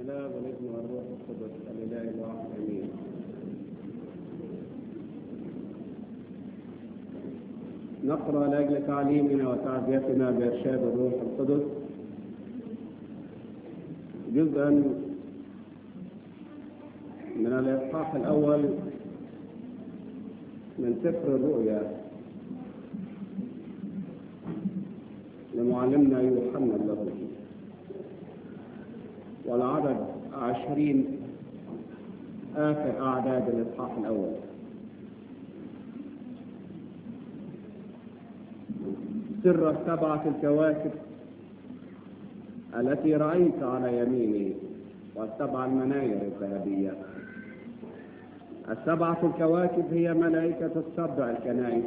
الله والابن والروح القدس الاله الواحد امين نقرا لاجل تعليمنا وتعزيتنا بارشاد الروح القدس جزءا من الاصحاح الاول من سفر الرؤيا لمعلمنا يوحنا اللاهوتي والعدد عشرين آخر أعداد الإصحاح الأول سر السبعة الكواكب التي رأيت على يميني والسبع المناير الذهبية السبعة الكواكب هي ملائكة السبع الكنائس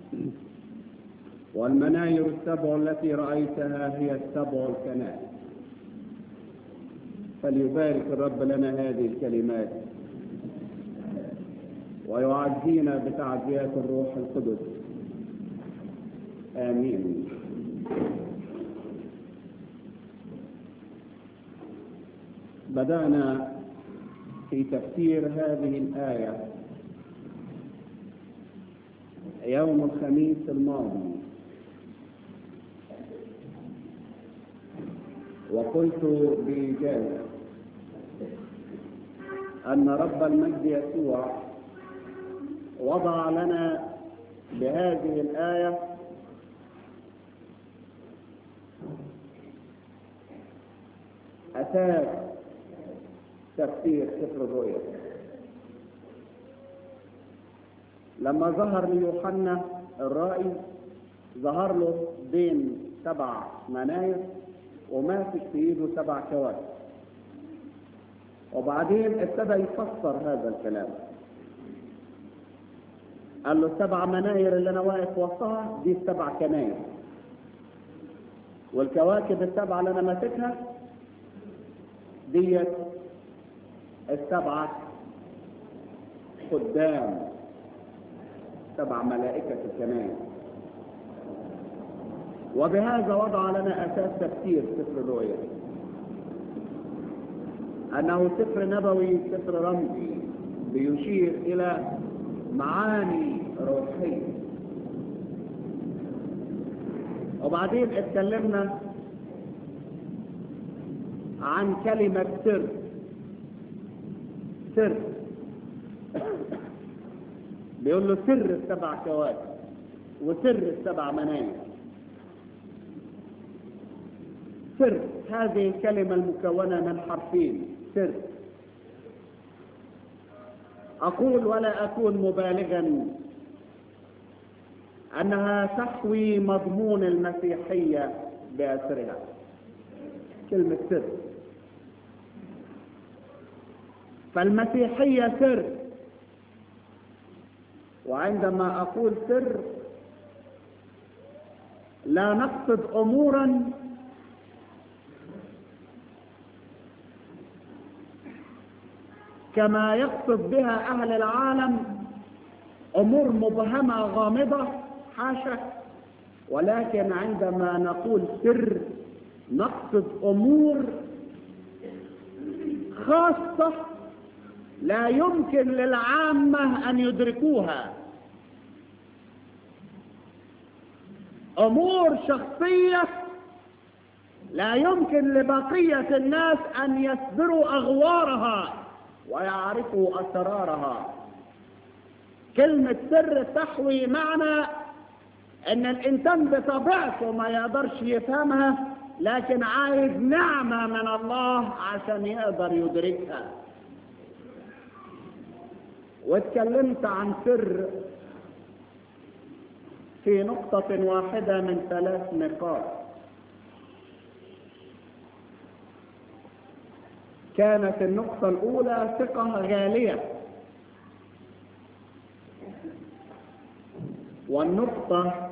والمناير السبع التي رأيتها هي السبع الكنائس فليبارك الرب لنا هذه الكلمات ويعزينا بتعزيات الروح القدس آمين بدأنا في تفسير هذه الآية يوم الخميس الماضي وقلت بإجازة أن رب المجد يسوع وضع لنا بهذه الآية أساس تفسير سفر الرؤيا لما ظهر ليوحنا الرائي ظهر له بين سبع مناير وماسك في ايده سبع كواكب وبعدين ابتدى يفسر هذا الكلام قال له السبع مناير اللي انا واقف وسطها دي السبع كناير والكواكب السبعه اللي انا ماسكها ديت السبعه قدام سبع ملائكه الكناير وبهذا وضع لنا اساس تفسير سفر الرؤيا انه سفر نبوي سفر رمزي بيشير الى معاني روحيه وبعدين اتكلمنا عن كلمه سر سر بيقول له سر السبع كواكب وسر السبع مناير سر هذه الكلمة المكونة من حرفين سر أقول ولا أكون مبالغا أنها تحوي مضمون المسيحية بأسرها كلمة سر فالمسيحية سر وعندما أقول سر لا نقصد أمورا كما يقصد بها أهل العالم أمور مبهمة غامضة حاشا ولكن عندما نقول سر نقصد أمور خاصة لا يمكن للعامة أن يدركوها أمور شخصية لا يمكن لبقية الناس أن يصدروا أغوارها ويعرفوا أسرارها كلمة سر تحوي معنى أن الإنسان بطبيعته ما يقدرش يفهمها لكن عايز نعمة من الله عشان يقدر يدركها واتكلمت عن سر في نقطة واحدة من ثلاث نقاط كانت النقطة الأولى ثقة غالية والنقطة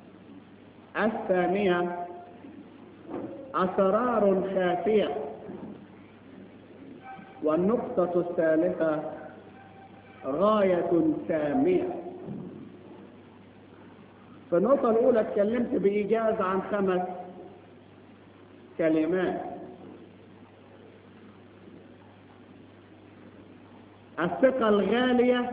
الثانية أسرار خافية والنقطة الثالثة غاية سامية في النقطة الأولى اتكلمت بإيجاز عن خمس كلمات الثقة الغالية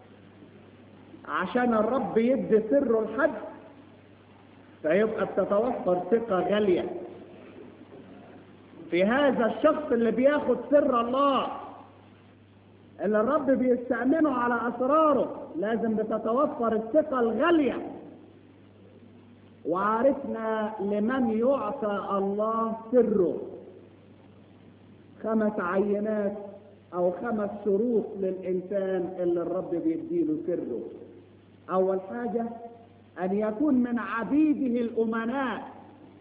عشان الرب يدي سره لحد فيبقى بتتوفر ثقة غالية في هذا الشخص اللي بياخد سر الله اللي الرب بيستأمنه على أسراره لازم بتتوفر الثقة الغالية وعرفنا لمن يعطى الله سره خمس عينات أو خمس شروط للإنسان اللي الرب بيديله سره أول حاجة أن يكون من عبيده الأمناء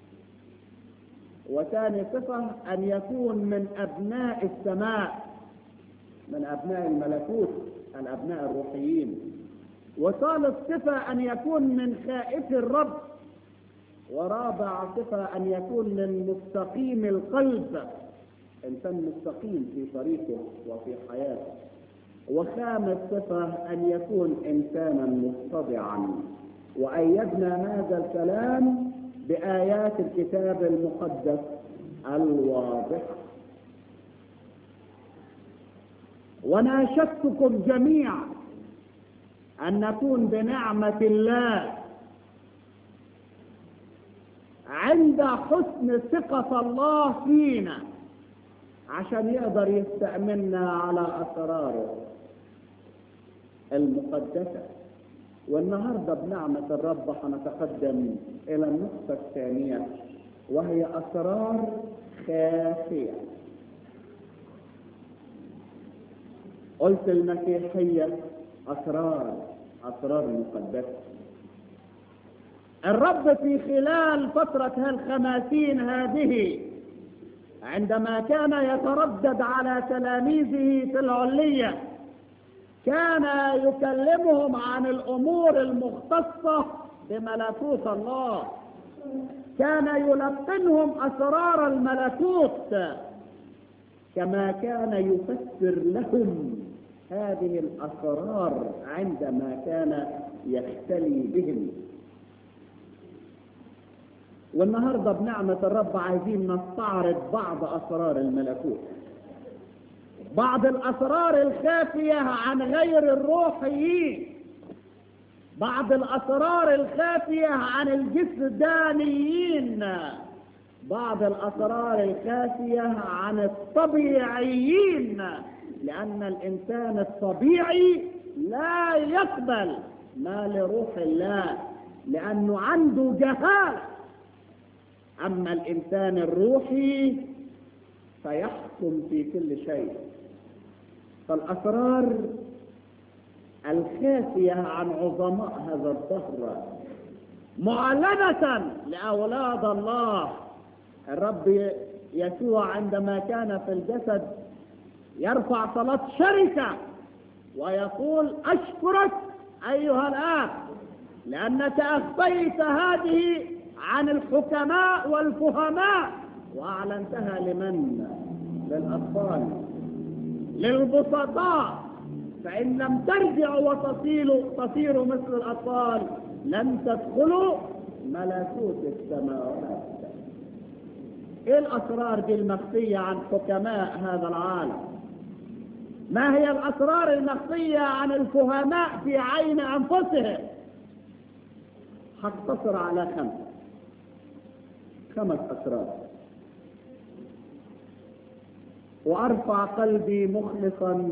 وثاني صفة أن يكون من أبناء السماء من أبناء الملكوت الأبناء الروحيين وثالث صفة أن يكون من خائف الرب ورابع صفة أن يكون من مستقيم القلب إنسان مستقيم في طريقه وفي حياته وخامس صفة أن يكون إنسانا متضعا وأيدنا هذا الكلام بآيات الكتاب المقدس الواضحة وناشدتكم جميعا أن نكون بنعمة الله عند حسن ثقة الله فينا عشان يقدر يستأمننا على أسراره المقدسة والنهاردة بنعمة الرب هنتقدم إلى النقطة الثانية وهي أسرار خافية قلت المسيحية أسرار أسرار مقدسة الرب في خلال فترة الخماسين هذه عندما كان يتردد على تلاميذه في العلية كان يكلمهم عن الأمور المختصة بملكوت الله كان يلقنهم أسرار الملكوت كما كان يفسر لهم هذه الأسرار عندما كان يختلي بهم والنهارده بنعمة الرب عايزين نستعرض بعض أسرار الملكوت بعض الأسرار الخافية عن غير الروحيين بعض الأسرار الخافية عن الجسدانيين بعض الأسرار الخافية عن الطبيعيين لأن الإنسان الطبيعي لا يقبل ما لروح الله لأنه عنده جهالة أما الإنسان الروحي فيحكم في كل شيء فالأسرار الخافية عن عظماء هذا الدهر معلنة لأولاد الله الرب يسوع عندما كان في الجسد يرفع صلاة شركة ويقول أشكرك أيها الآب لأنك أخفيت هذه عن الحكماء والفهماء وأعلنتها لمن؟ للأطفال للبسطاء فإن لم ترجعوا وتصيروا تصيروا مثل الأطفال لن تدخلوا ملكوت السماوات ايه الاسرار دي المخفية عن حكماء هذا العالم ما هي الاسرار المخفية عن الفهماء في عين انفسهم هقتصر على خمسة خمس اسرار وارفع قلبي مخلصا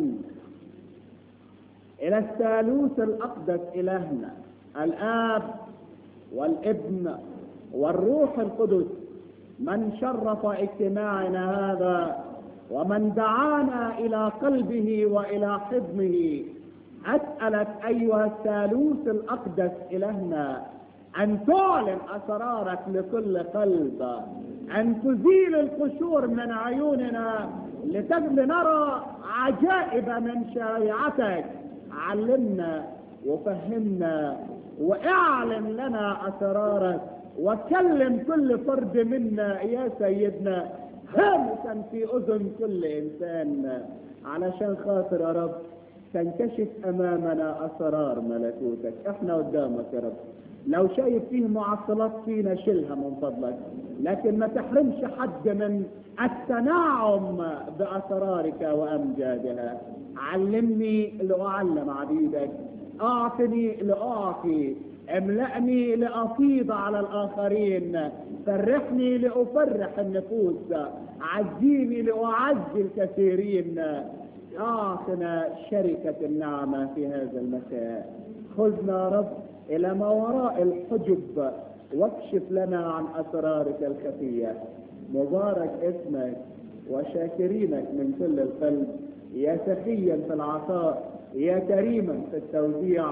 الى الثالوث الاقدس الهنا الاب والابن والروح القدس من شرف اجتماعنا هذا ومن دعانا الى قلبه والى حضنه اسالك ايها الثالوث الاقدس الهنا ان تعلن اسرارك لكل قلب ان تزيل القشور من عيوننا لتجد نرى عجائب من شريعتك علمنا وفهمنا واعلن لنا اسرارك وكلم كل فرد منا يا سيدنا هامسا في اذن كل انسان علشان خاطر يا رب تنكشف امامنا اسرار ملكوتك احنا قدامك يا رب لو شايف فيه معطلات فينا شيلها من فضلك لكن ما تحرمش حد من التنعم بأسرارك وأمجادها علمني لأعلم عبيدك أعطني لأعطي املأني لأفيض على الآخرين فرحني لأفرح النفوس عزيني لأعزي الكثيرين أعطنا شركة النعمة في هذا المساء خذنا رب إلى ما وراء الحجب واكشف لنا عن أسرارك الخفية مبارك اسمك وشاكرينك من كل القلب يا سخيا في العطاء يا كريما في التوزيع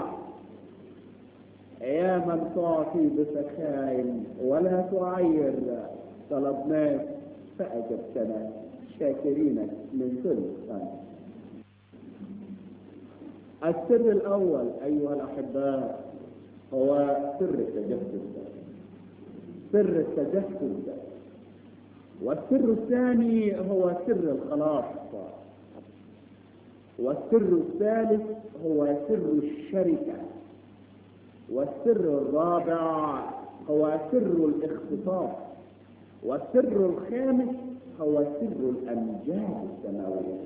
يا من تعطي بسخاء ولا تعير طلبناك فأجبتنا شاكرينك من كل قلب السر الأول أيها الأحباء هو سر التجسد سر التجسد والسر الثاني هو سر الخلاص والسر الثالث هو سر الشركة والسر الرابع هو سر الاختصاص والسر الخامس هو سر الأمجاد السماوية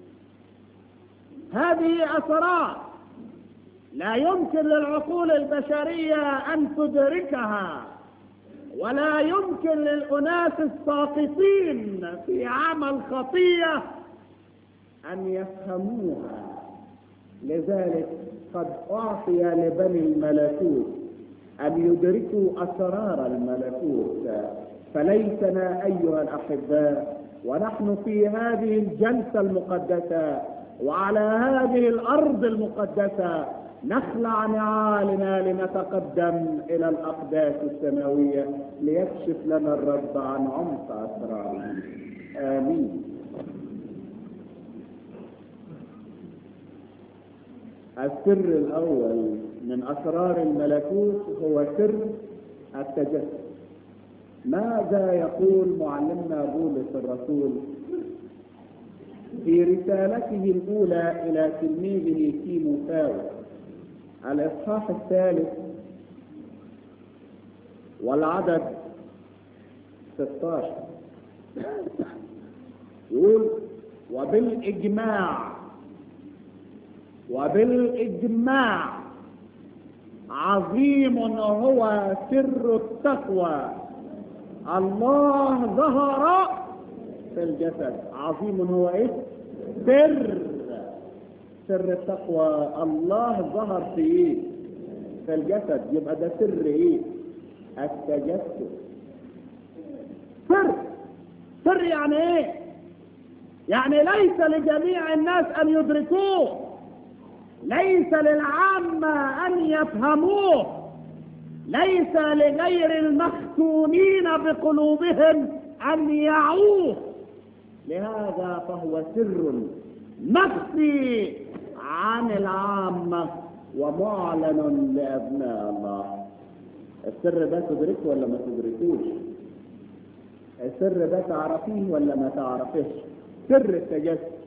هذه أسرار لا يمكن للعقول البشرية أن تدركها ولا يمكن للأناس الساقطين في عمل خطية أن يفهموها لذلك قد أعطي لبني الملكوت أن يدركوا أسرار الملكوت فليسنا أيها الأحباء ونحن في هذه الجلسة المقدسة وعلى هذه الأرض المقدسة نخلع نعالنا لنتقدم إلى الأقداس السماوية ليكشف لنا الرب عن عمق أسراره آمين السر الأول من أسرار الملكوت هو سر التجسد ماذا يقول معلمنا بولس الرسول في رسالته الأولى إلى تلميذه تيموثاوس الإصحاح الثالث والعدد 16 يقول وبالإجماع وبالإجماع عظيم هو سر التقوى الله ظهر في الجسد عظيم هو ايه سر سر التقوى الله ظهر في ايه في الجسد يبقى ده سر ايه التجسد سر سر يعني ايه يعني ليس لجميع الناس ان يدركوه ليس للعامة ان يفهموه ليس لغير المختونين بقلوبهم ان يعوه لهذا فهو سر مخفي عن العامة ومعلن لأبناء الله السر ده تدركه ولا ما تدركوش السر ده تعرفيه ولا ما تعرفيش سر التجسد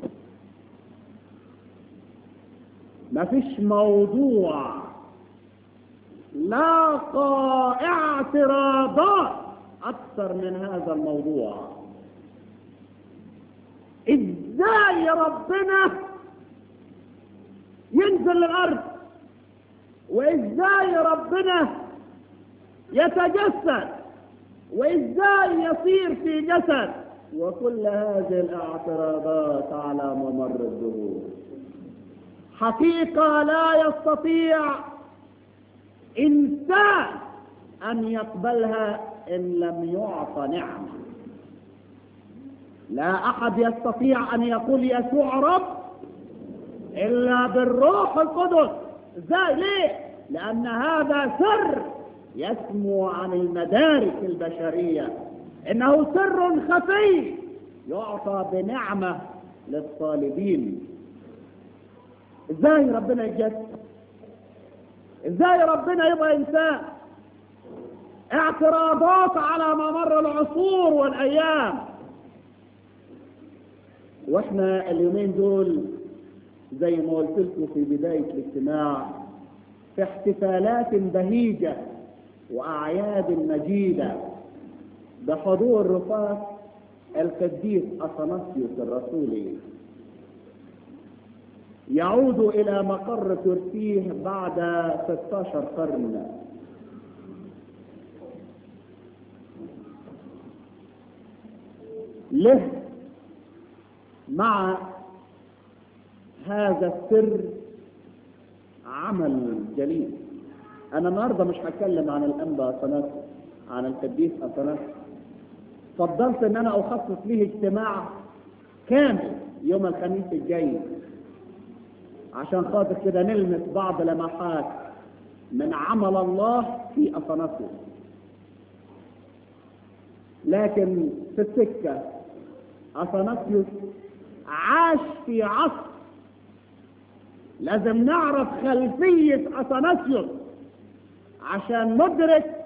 ما فيش موضوع لاقى اعتراضات اكثر من هذا الموضوع ازاي ربنا ينزل الارض وازاي ربنا يتجسد وازاي يصير في جسد وكل هذه الاعتراضات على ممر الدهور حقيقة لا يستطيع إنسان أن يقبلها إن لم يعطى نعمة لا أحد يستطيع أن يقول يسوع رب إلا بالروح القدس ازاي ليه؟ لأن هذا سر يسمو عن المدارك البشرية إنه سر خفي يعطى بنعمة للطالبين ازاي ربنا يتجسد ازاي ربنا يبقى انسان اعتراضات على ممر العصور والايام واحنا اليومين دول زي ما قلت لكم في بداية الاجتماع في احتفالات بهيجة وأعياد مجيدة بحضور رفاق القديس أثناسيوس الرسولي يعود إلى مقر كرسيه بعد 16 قرن له مع هذا السر عمل جليل انا النهارده مش هتكلم عن الانبا اثناس عن القديس اثناس فضلت ان انا اخصص ليه اجتماع كامل يوم الخميس الجاي عشان خاطر كده نلمس بعض لمحات من عمل الله في اثناسيوس لكن في السكه اثناسيوس عاش في عصر لازم نعرف خلفية أثناسيوس عشان ندرك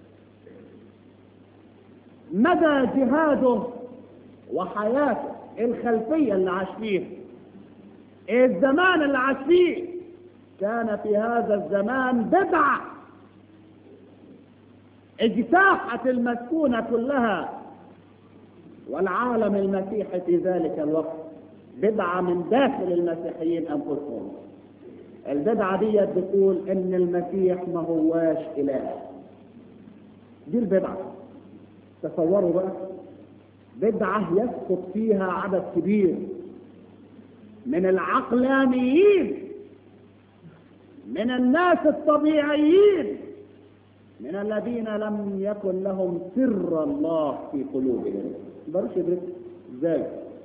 مدى جهاده وحياته الخلفية اللي عاش فيها الزمان اللي عاش فيه كان في هذا الزمان بدعة اجتاحت المسكونة كلها والعالم المسيحي في ذلك الوقت بدعة من داخل المسيحيين أنفسهم البدعة دي بتقول إن المسيح ما هواش إله دي البدعة تصوروا بقى بدعة يسقط فيها عدد كبير من العقلانيين من الناس الطبيعيين من الذين لم يكن لهم سر الله في قلوبهم مقدرش يدرك ازاي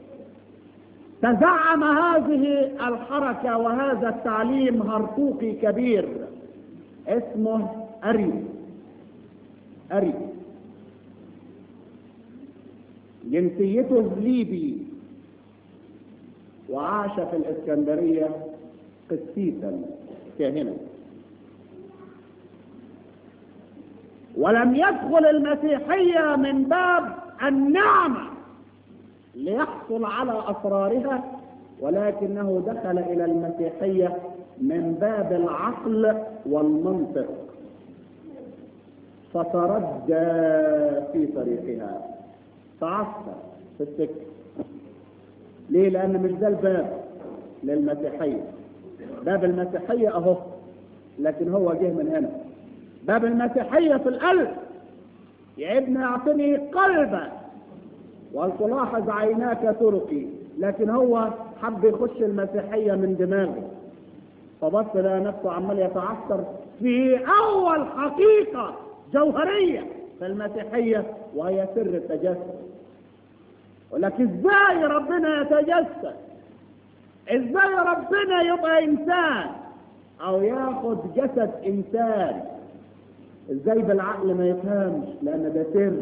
تزعم هذه الحركة وهذا التعليم هرطوقي كبير اسمه أري أري جنسيته ليبي وعاش في الإسكندرية قسيسا كاهنا ولم يدخل المسيحية من باب النعمة ليحصل على أسرارها ولكنه دخل إلى المسيحية من باب العقل والمنطق فتردى في طريقها تعثر في السكة ليه؟ لأن مش ده الباب للمسيحية باب المسيحية أهو لكن هو جه من هنا باب المسيحية في القلب يا ابني اعطني قلبا ولتلاحظ عيناك طرقي لكن هو حب يخش المسيحية من دماغه فبص لقى نفسه عمال يتعثر في أول حقيقة جوهرية في المسيحية وهي سر التجسد ولكن ازاي ربنا يتجسد ازاي ربنا يبقى انسان او ياخد جسد انسان ازاي بالعقل ما يفهمش لان ده سر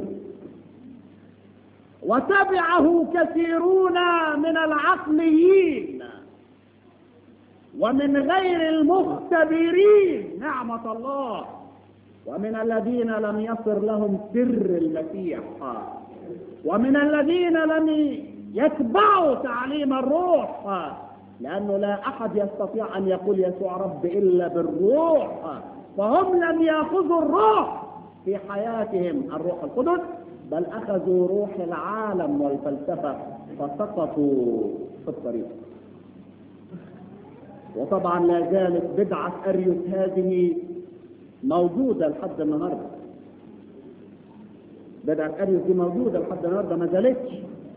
وتبعه كثيرون من العقليين ومن غير المختبرين نعمة الله ومن الذين لم يصر لهم سر المسيح ومن الذين لم يتبعوا تعليم الروح لأنه لا أحد يستطيع أن يقول يسوع رب إلا بالروح فهم لم يأخذوا الروح في حياتهم الروح القدس بل أخذوا روح العالم والفلسفة فسقطوا في الطريق وطبعا لا زالت بدعة أريوس هذه موجودة لحد النهاردة بدعة أريوس دي موجودة لحد النهاردة ما زالتش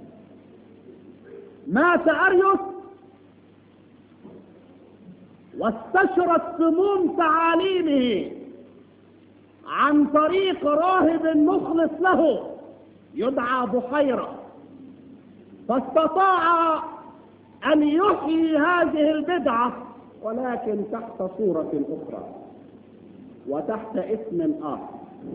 مات أريوس واستشرت سموم تعاليمه عن طريق راهب مخلص له يدعى بحيرة فاستطاع أن يحيي هذه البدعة ولكن تحت صورة أخرى وتحت اسم آخر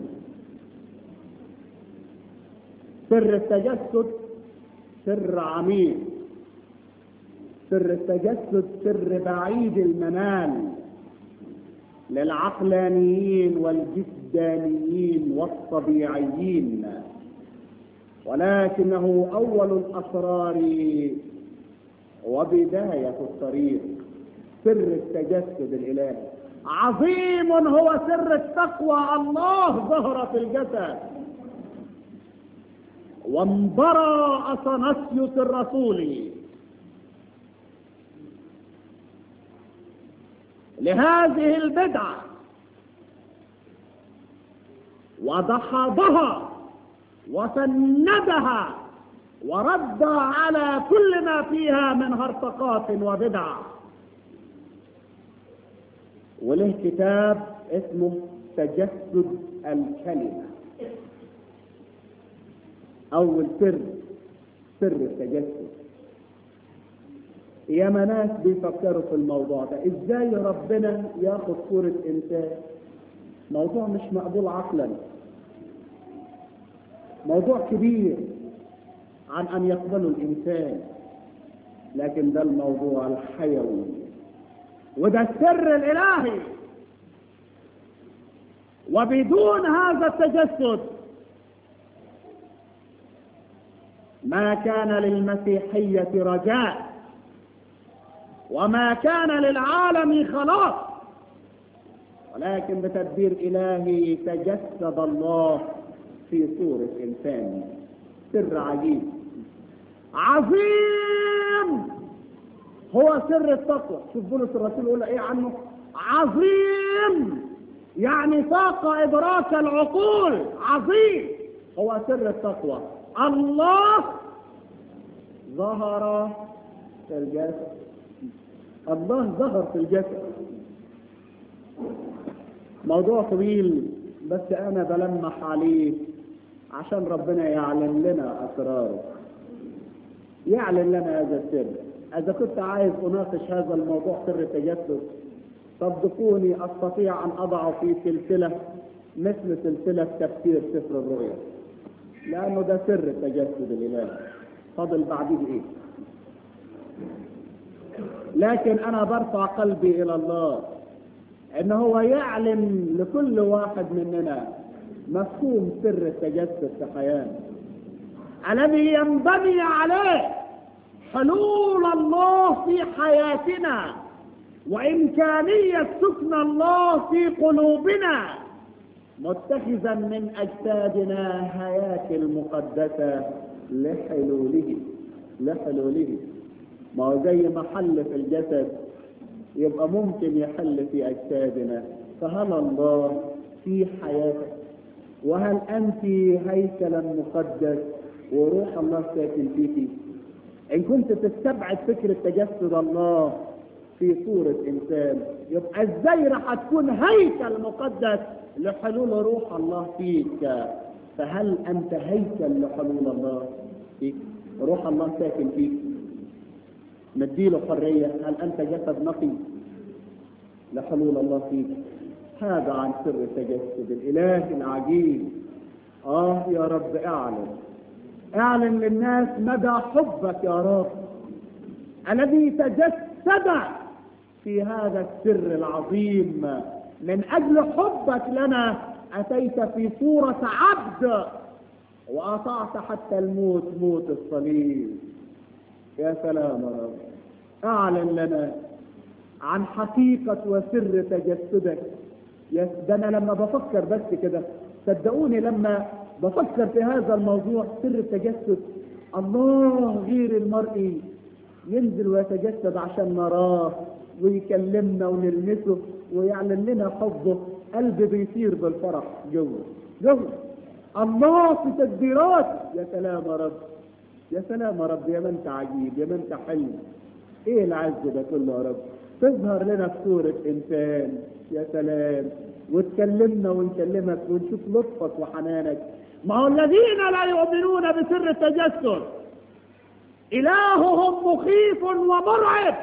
سر التجسد سر عميق سر التجسد سر بعيد المنال للعقلانيين والجسدانيين والطبيعيين ولكنه أول الأسرار وبداية الطريق سر التجسد الإلهي عظيم هو سر التقوى الله ظهر في الجسد وانبرى اثناسيوس الرسول لهذه البدعه ودحضها وسندها ورد على كل ما فيها من هرطقات وبدع وله كتاب اسمه تجسد الكلمة أول سر سر التجسد يا ناس بيفكروا في الموضوع ده ازاي ربنا ياخد صورة انسان موضوع مش مقبول عقلا موضوع كبير عن ان يقبله الانسان لكن ده الموضوع الحيوي وده السر الالهي وبدون هذا التجسد ما كان للمسيحية رجاء وما كان للعالم خلاص ولكن بتدبير إلهي تجسد الله في صورة إنسان سر عجيب عظيم هو سر التقوى شوف بولس الرسول يقول ايه عنه عظيم يعني فاق ادراك العقول عظيم هو سر التقوى الله ظهر في الجسد الله ظهر في الجسد موضوع طويل بس انا بلمح عليه عشان ربنا يعلن لنا اسراره يعلن لنا هذا السر اذا كنت عايز اناقش هذا الموضوع سر التجسد صدقوني استطيع ان اضعه في سلسله مثل سلسله تفسير سفر الرؤيا لانه ده سر التجسد الالهي فضل بعديه ايه لكن انا برفع قلبي الى الله ان هو يعلم لكل واحد مننا مفهوم سر التجسد في حياته الذي ينبني عليه حلول الله في حياتنا وإمكانية سكن الله في قلوبنا متخذا من أجسادنا هياكل مقدسة لحلوله لحلوله ما هو زي ما حل في الجسد يبقى ممكن يحل في أجسادنا فهل الله في حياتك وهل أنت هيكلا مقدس وروح الله ساكن فيك إن كنت تستبعد فكرة تجسد الله في صورة إنسان يبقى إزاي راح تكون هيكل مقدس لحلول روح الله فيك فهل أنت هيكل لحلول الله فيك روح الله ساكن فيك مديله حرية هل أنت جسد نقي لحلول الله فيك هذا عن سر التجسد الإله العجيب آه يا رب اعلن اعلن للناس مدى حبك يا رب الذي تجسد في هذا السر العظيم من أجل حبك لنا أتيت في صورة عبد وأطعت حتى الموت موت الصليب يا سلام يا رب أعلن لنا عن حقيقة وسر تجسدك يا ده أنا لما بفكر بس كده صدقوني لما بفكر في هذا الموضوع سر التجسد الله غير المرئي ينزل ويتجسد عشان نراه ويكلمنا ونلمسه ويعلن لنا حبه قلبي بيطير بالفرح جوه جوه الله في تدبيرات يا سلام يا رب يا سلام يا رب يا من انت عجيب يا من انت حلو ايه العز ده كله يا رب تظهر لنا في صورة انسان يا سلام وتكلمنا ونكلمك ونشوف لطفك وحنانك ما هو الذين لا يؤمنون بسر التجسد إلههم مخيف ومرعب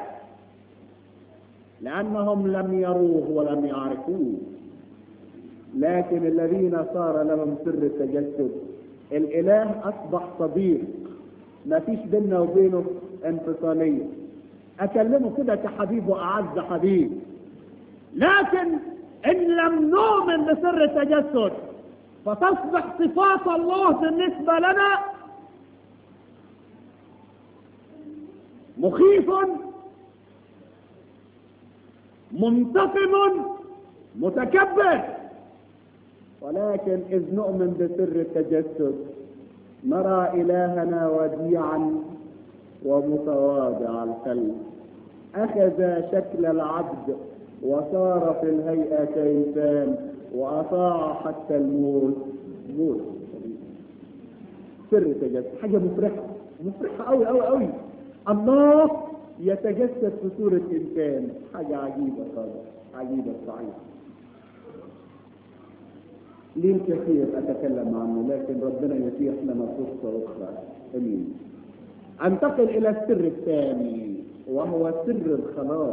لأنهم لم يروه ولم يعرفوه لكن الذين صار لهم سر التجسد الإله أصبح صديق ما فيش بيننا وبينه انفصالية أكلمه كده كحبيب وأعز حبيب لكن إن لم نؤمن بسر التجسد فتصبح صفات الله بالنسبة لنا مخيف منتقم متكبر ولكن إذ نؤمن بسر التجسد نرى إلهنا وديعا ومتواضع القلب أخذ شكل العبد وصار في الهيئة إنسان وأطاع حتى الموت موت سر التجسد حاجة مفرحة مفرحة أوي أوي أوي الله يتجسد في صورة إنسان حاجة عجيبة خالص عجيبة صحيح ليه الكثير أتكلم عنه لكن ربنا يتيح لنا فرصة أخرى أمين أنتقل إلى السر الثاني وهو سر الخلاص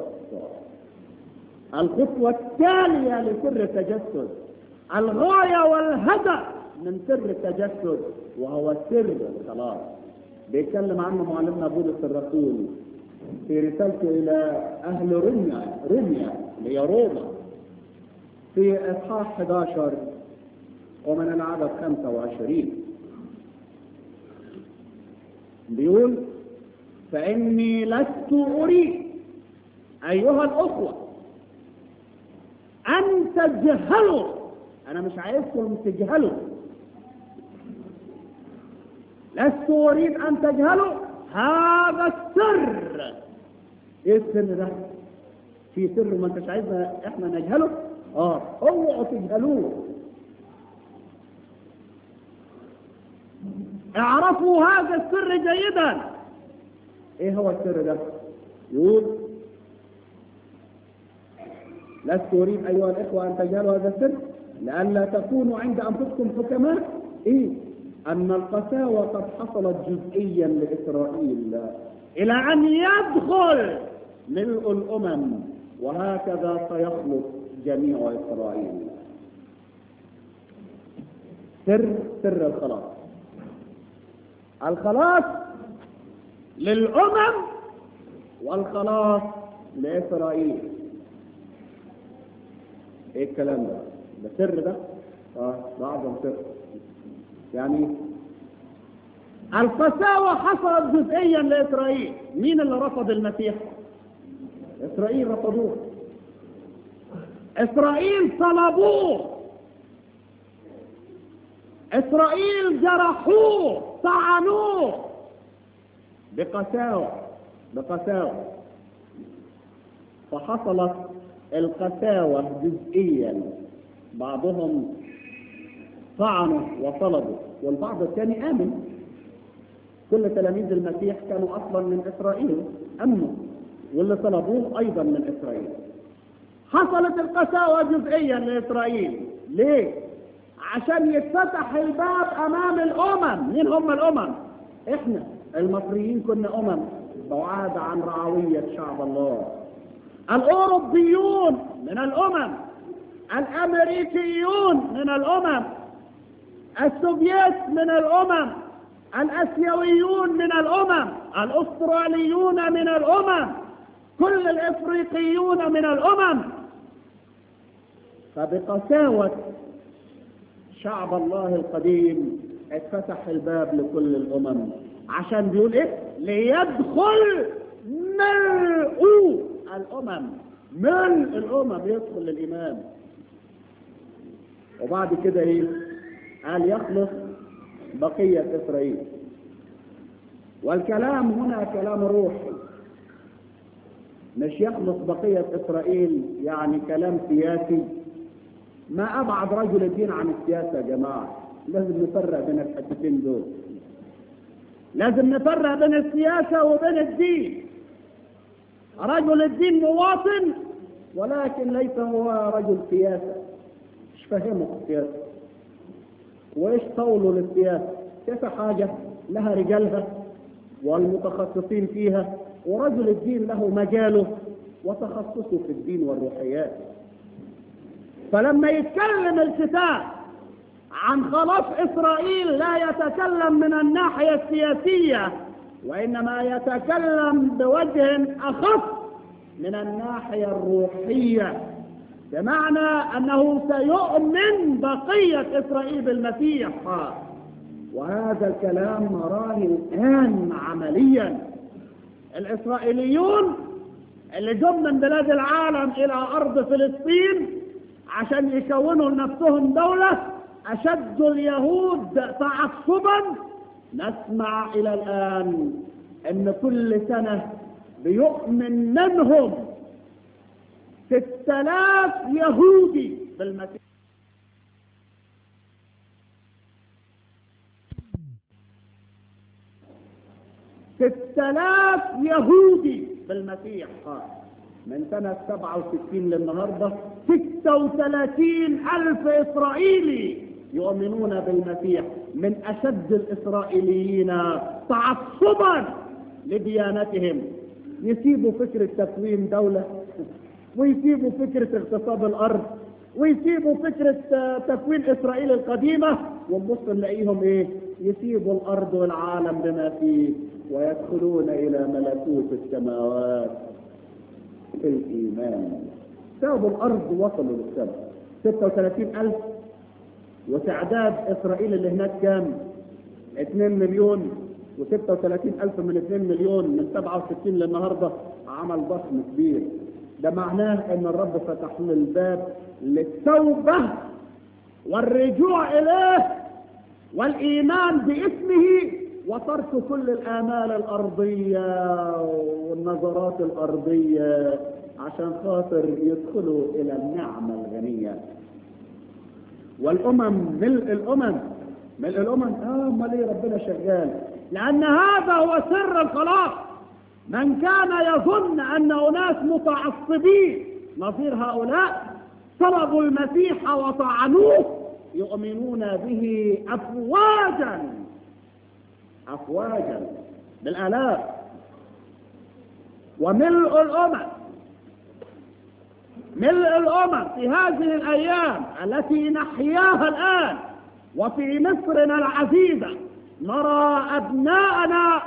الخطوة التالية لسر التجسد الغاية والهدف من سر التجسد وهو سر الخلاص بيتكلم عنه معلمنا بولس الرسول في رسالته إلى أهل روميا روميا اللي هي روما في إصحاح 11 ومن العدد 25 بيقول فإني لست أريد أيها الأخوة أن تجهلوا أنا مش عايزكم تجهلوا لست أريد أن تجهلوا هذا السر إيه السر ده؟ في سر ما أنتش عايزنا إحنا نجهله؟ آه اوعوا تجهلوه اعرفوا هذا السر جيدا ايه هو السر ده يقول لست اريد ايها الاخوه ان تجهلوا هذا السر لئلا تكونوا عند انفسكم حكماء ايه ان القساوه قد حصلت جزئيا لاسرائيل الى ان يدخل ملء الامم وهكذا سيخلص جميع اسرائيل سر سر الخلاص الخلاص للأمم والخلاص لإسرائيل ايه الكلام ده ده سر ده اه ده اعظم سر يعني القساوة حصلت جزئيا لإسرائيل مين اللي رفض المسيح إسرائيل رفضوه إسرائيل صلبوه إسرائيل جرحوه طعنوه بقساوة بقساوة فحصلت القساوة جزئيا بعضهم طعنوا وصلبوا والبعض الثاني آمن كل تلاميذ المسيح كانوا أصلا من إسرائيل أمنوا واللي صلبوه أيضا من إسرائيل حصلت القساوة جزئيا لإسرائيل ليه؟ عشان يتفتح الباب امام الامم مين هم الامم احنا المصريين كنا امم بعاد عن رعوية شعب الله الاوروبيون من الامم الامريكيون من الامم السوفييت من الامم الاسيويون من الامم الاستراليون من الامم كل الافريقيون من الامم فبقساوة شعب الله القديم اتفتح الباب لكل الامم عشان بيقول ايه ليدخل ملء الامم ملء الامم يدخل للايمان وبعد كده ايه قال يخلص بقية اسرائيل والكلام هنا كلام روحي مش يخلص بقية اسرائيل يعني كلام سياسي ما ابعد رجل الدين عن السياسه يا جماعه لازم نفرق بين الحتتين دول لازم نفرق بين السياسه وبين الدين رجل الدين مواطن ولكن ليس هو رجل سياسه مش فاهمه السياسه وايش طوله للسياسه سياسه حاجه لها رجالها والمتخصصين فيها ورجل الدين له مجاله وتخصصه في الدين والروحيات فلما يتكلم الكتاب عن خلاص إسرائيل لا يتكلم من الناحية السياسية وإنما يتكلم بوجه أخف من الناحية الروحية بمعنى أنه سيؤمن بقية إسرائيل بالمسيح وهذا الكلام نراه الآن عمليا الإسرائيليون اللي جم من بلاد العالم إلى أرض فلسطين عشان يكونوا لنفسهم دولة أشد اليهود تعصبا نسمع إلى الآن أن كل سنة بيؤمن منهم ستة آلاف يهودي بالمسيح ستة آلاف يهودي بالمسيح قال من سنة 67 للنهاردة 36 ألف إسرائيلي يؤمنون بالمسيح من أشد الإسرائيليين تعصبا لديانتهم يسيبوا فكرة تكوين دولة ويسيبوا فكرة اغتصاب الأرض ويسيبوا فكرة تكوين إسرائيل القديمة ونبص نلاقيهم إيه يسيبوا الأرض والعالم بما فيه ويدخلون إلى ملكوت السماوات في الإيمان سابوا الأرض وصلوا للسماء 36 ألف وتعداد إسرائيل اللي هناك كام 2 مليون و36 ألف من 2 مليون من 67 للنهاردة عمل ضخم كبير ده معناه ان الرب فتح له الباب للتوبة والرجوع إليه والإيمان باسمه وترك كل الآمال الأرضية والنظرات الأرضية عشان خاطر يدخلوا إلى النعمة الغنية والأمم ملء الأمم ملء الأمم آه أمال إيه ربنا شغال لأن هذا هو سر الخلاص من كان يظن أن أناس متعصبين نظير هؤلاء طلبوا المسيح وطعنوه يؤمنون به أفواجا أفواجا بالآلاف وملء الأمم ملء الأمم في هذه الأيام التي نحياها الآن وفي مصرنا العزيزة نرى أبناءنا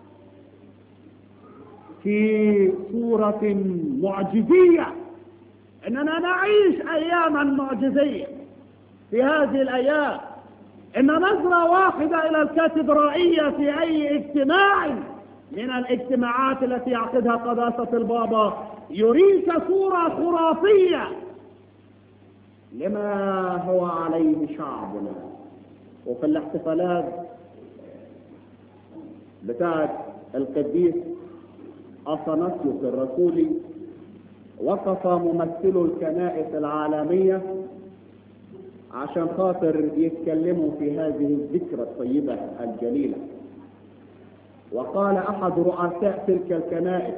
في صورة معجزية إننا نعيش أياما معجزية في هذه الأيام إن نظرة واحدة إلى الكاتدرائية في أي اجتماع من الاجتماعات التي يعقدها قداسة البابا يريك صورة خرافية لما هو عليه شعبنا وفي الاحتفالات بتاعت القديس أثناسيوس الرسولي وقف ممثلو الكنائس العالمية عشان خاطر يتكلموا في هذه الذكرى الطيبة الجليلة وقال أحد رؤساء تلك الكنائس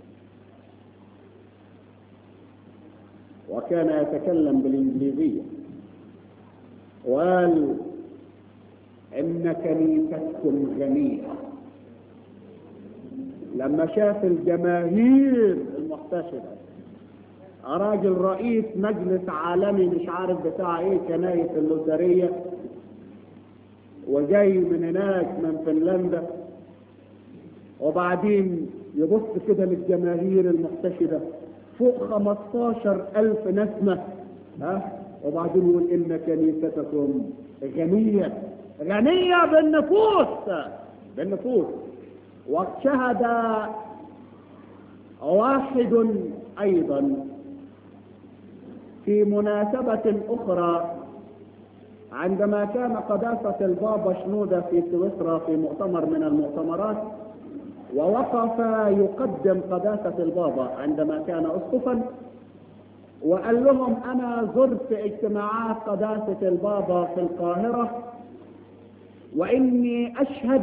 وكان يتكلم بالإنجليزية وقال إن كنيستكم غنية لما شاف الجماهير المحتشدة راجل رئيس مجلس عالمي مش عارف بتاع ايه كنايس اللوثرية وجاي من هناك من فنلندا وبعدين يبص كده للجماهير المحتشدة فوق 15 ألف نسمة ها وبعدين يقول إن كنيستكم غنية غنية بالنفوس بالنفوس وشهد واحد أيضا في مناسبة أخرى عندما كان قداسة البابا شنودة في سويسرا في مؤتمر من المؤتمرات ووقف يقدم قداسة البابا عندما كان أسقفا وقال لهم أنا زرت اجتماعات قداسة البابا في القاهرة وإني أشهد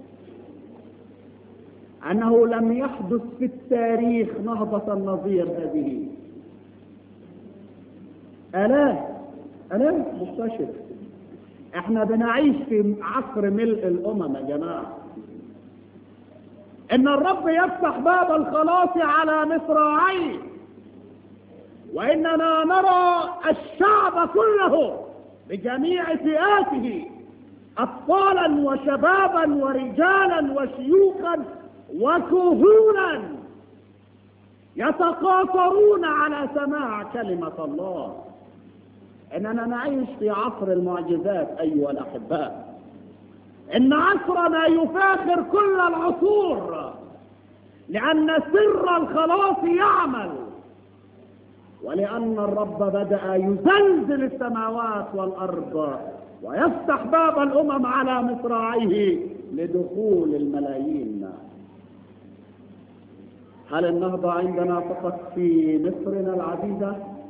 أنه لم يحدث في التاريخ نهضة النظير هذه آلاف آلاف مستشر احنا بنعيش في عصر ملء الأمم يا جماعة إن الرب يفتح باب الخلاص على مصراعيه وإننا نرى الشعب كله بجميع فئاته أطفالا وشبابا ورجالا وشيوخا وكهولا يتقاطرون على سماع كلمة الله إننا نعيش في عصر المعجزات أيها الأحباء إن عصرنا يفاخر كل العصور لأن سر الخلاص يعمل ولأن الرب بدأ يزلزل السماوات والأرض ويفتح باب الأمم على مصراعيه لدخول الملايين هل النهضة عندنا فقط في مصرنا العزيزة؟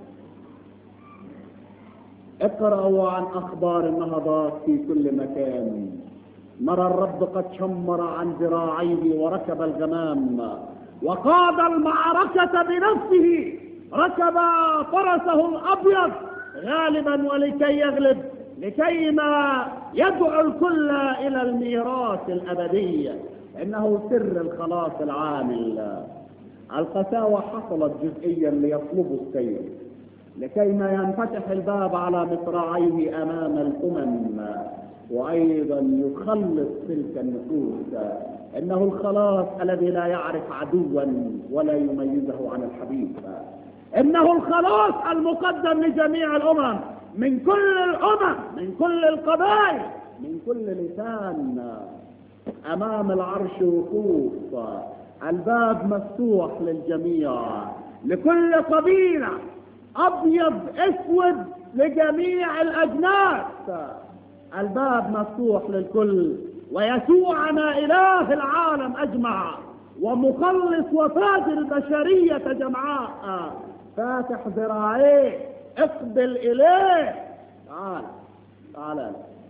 اقرأوا عن أخبار النهضات في كل مكان نرى الرب قد شمر عن ذراعيه وركب الغمام وقاد المعركة بنفسه ركب فرسه الأبيض غالبا ولكي يغلب لكي ما يدعو الكل إلى الميراث الأبدي إنه سر الخلاص العامل القساوة حصلت جزئيا ليطلبوا السير لكي ما ينفتح الباب على مصراعيه أمام الأمم وأيضا يخلص تلك النفوس إنه الخلاص الذي لا يعرف عدوا ولا يميزه عن الحبيب إنه الخلاص المقدم لجميع الأمم من كل الأمم من كل القبائل من كل لسان أمام العرش وقوف الباب مفتوح للجميع لكل قبيلة أبيض أسود لجميع الأجناس الباب مفتوح للكل ويسوعنا إله العالم أجمع ومخلص وفاجر البشرية جمعاء فاتح ذراعيه اقبل إليه تعال تعال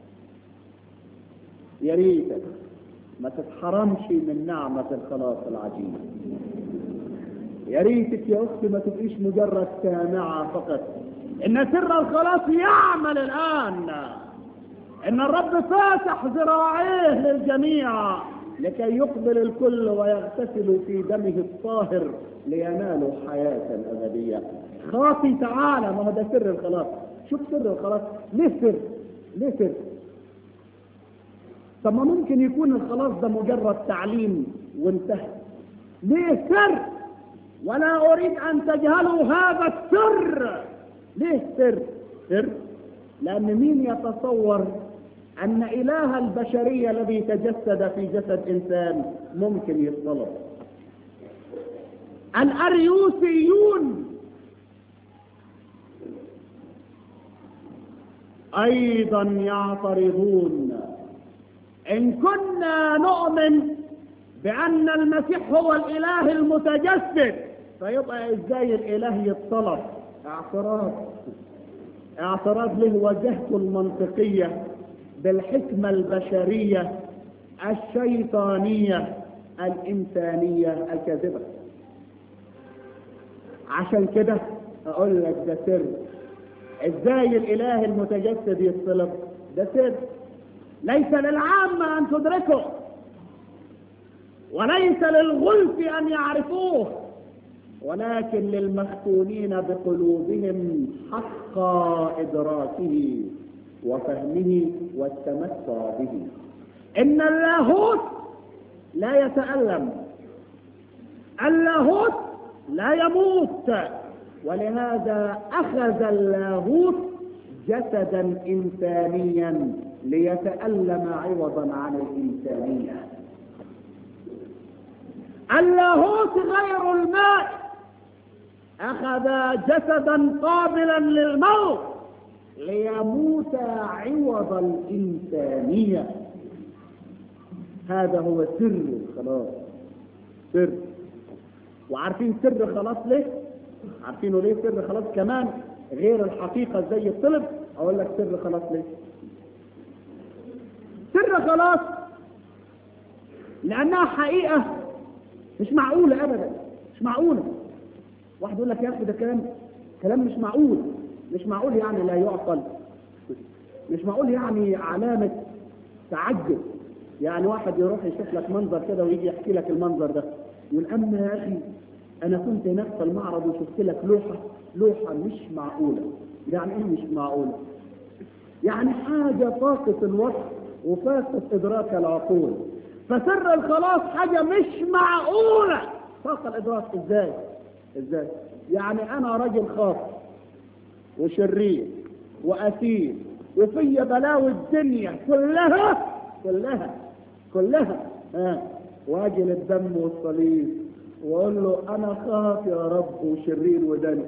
يا ريتك ما تتحرمش من نعمة الخلاص العجيب يا ريتك يا أختي ما تبقيش مجرد سامعة فقط إن سر الخلاص يعمل الآن إن الرب فاتح ذراعيه للجميع لكي يقبل الكل ويغتسلوا في دمه الطاهر لينالوا حياة أبدية خاطي تعالى ما هو ده سر الخلاص شوف سر الخلاص ليه سر ليه سر طب ما ممكن يكون الخلاص ده مجرد تعليم وانتهى ليه سر ولا أريد أن تجهلوا هذا السر ليه سر سر لأن مين يتصور أن إله البشرية الذي تجسد في جسد إنسان ممكن يطلب الأريوسيون أيضا يعترضون إن كنا نؤمن بأن المسيح هو الإله المتجسد فيبقى إزاي الإله يطلب اعتراض اعتراض له وجهته المنطقية بالحكمة البشرية الشيطانية الإنسانية الكاذبة عشان كده أقول لك ده سر إزاي الإله المتجسد يتصلب ده سر ليس للعامة أن تدركه وليس للغلف أن يعرفوه ولكن للمختونين بقلوبهم حق إدراكه وفهمه والتمتع به إن اللاهوت لا يتألم اللاهوت لا يموت ولهذا أخذ اللاهوت جسدا إنسانيا ليتألم عوضا عن الإنسانية اللاهوت غير الماء أخذ جسدا قابلا للموت ليموت عوض الإنسانية هذا هو سر الخلاص سر وعارفين سر خلاص ليه؟ عارفينه ليه سر خلاص كمان غير الحقيقة زي الطلب أقول لك سر خلاص ليه؟ سر خلاص لأنها حقيقة مش معقولة أبدا مش معقولة واحد يقول لك يا أخي ده كلام كلام مش معقول مش معقول يعني لا يعقل مش معقول يعني علامة تعجب يعني واحد يروح يشوف لك منظر كده ويجي يحكي لك المنظر ده يقول أما يا أخي أنا كنت هناك في المعرض وشفت لك لوحة لوحة مش معقولة يعني إيه مش معقولة؟ يعني حاجة فاقت الوصف وفاقت إدراك العقول فسر الخلاص حاجة مش معقولة فاق الإدراك إزاي؟ إزاي؟ يعني أنا راجل خاطئ وشرير وأثير وفي بلاوي الدنيا كلها كلها كلها ها واجي للدم والصليب واقول له انا خاف يا رب وشرير ودني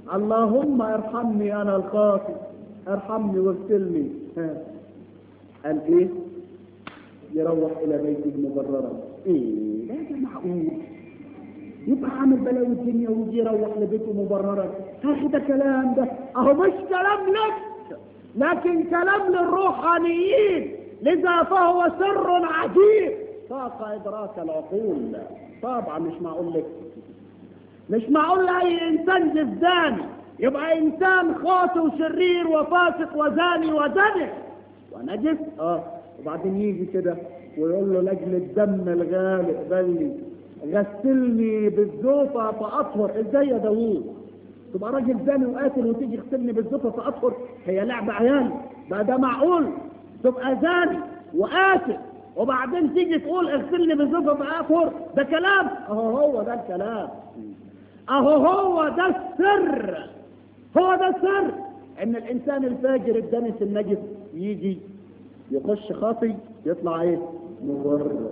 اللهم ارحمني انا الخاطئ ارحمني واغسلني ها. قال ايه يروح الى بيته مبررا ايه لا ده معقول يبقى عامل بلاوي الدنيا ويجي يروح لبيته مبررا اخي ده كلام ده اهو مش كلام لك لكن كلام للروحانيين لذا فهو سر عجيب فاق ادراك العقول طبعا مش معقول لك مش معقول لاي انسان جزداني يبقى انسان خاطئ وشرير وفاسق وزاني ودنس ونجس اه وبعدين يجي كده ويقول له لاجل الدم الغالي اقبلني غسلني بالزوفة فاطهر ازاي يا داوود تبقى راجل زاني وقاتل وتيجي تغسلني بالزوفة فاطهر هي لعبة عيال بقى ده معقول تبقى زاني وقاتل وبعدين تيجي تقول اغسلني بالزوفة فاطهر ده كلام اهو هو ده الكلام اهو هو ده السر هو ده السر ان الانسان الفاجر الدنس النجس يجي يخش خاطي يطلع ايه مبرر